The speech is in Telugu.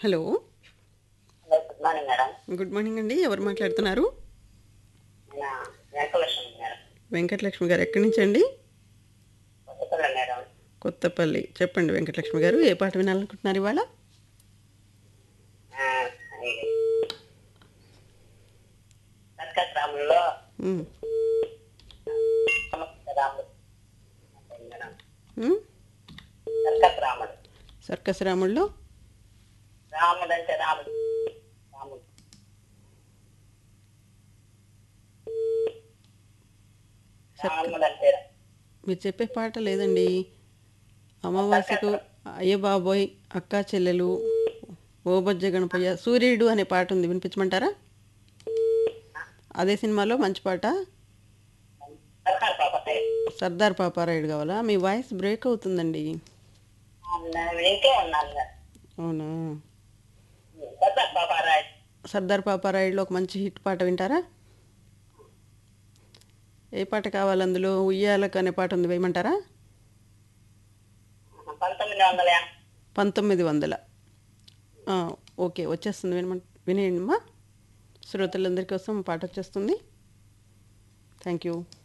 Hello hello good morning madam good morning అండి ఎవరు మాట్లాడుతున్నారు నేను వెంకటలక్ష్మి మేడం వెంకటలక్ష్మి గారు ఎక్కడి నుంచి అండి కొత్తపల్లి మేడం కొత్తపల్లి చెప్పండి వెంకటలక్ష్మి గారు ఏ పాట వినాలనుకుంటున్నారు ఇవాళ ఆ, ఇది సర్కస్ రాముల్లో మ్మ్. సమస్త రాముడు అంటే మేడం మ్మ్? సర్కస్ రాముడు సర్కస్ రాముల్లో రాముడు అంటే రాముడు రాముడు రాముడు అంటే మీరు చెప్పే పాట లేదండి అమావాస్యకు అయ్య బాబోయ్ అక్కా చెల్లెలు ఓ బొజ్జ గణపయ్య సూర్యుడు అనే పాట ఉంది వినిపించమంటారా అదే సినిమాలో మంచి పాట సర్కార్ పాపతాయి సర్దార్ పాపారాయుడు కావాలా మీ వాయిస్ బ్రేక్ అవుతుందండి నేను వింటే ఉన్నాను మేడం. అవునా సర్కార్ పాపారాయ్ సర్దార్ పాపారాయుడులో ఒక మంచి హిట్ పాట వింటారా ఏ పాట కావాలి అందులో ఉయ్యాలకు అనే పాట ఉంది వేయమంటారా పంతొమ్మిది వందల యా- పంతొమ్మిది వందల ఆ, ఓకే వచ్చేస్తుంది వినమ వినేయండి అమ్మా శ్రోతలందరి కోసం పాట వచ్చేస్తుంది థ్యాంక్ యూ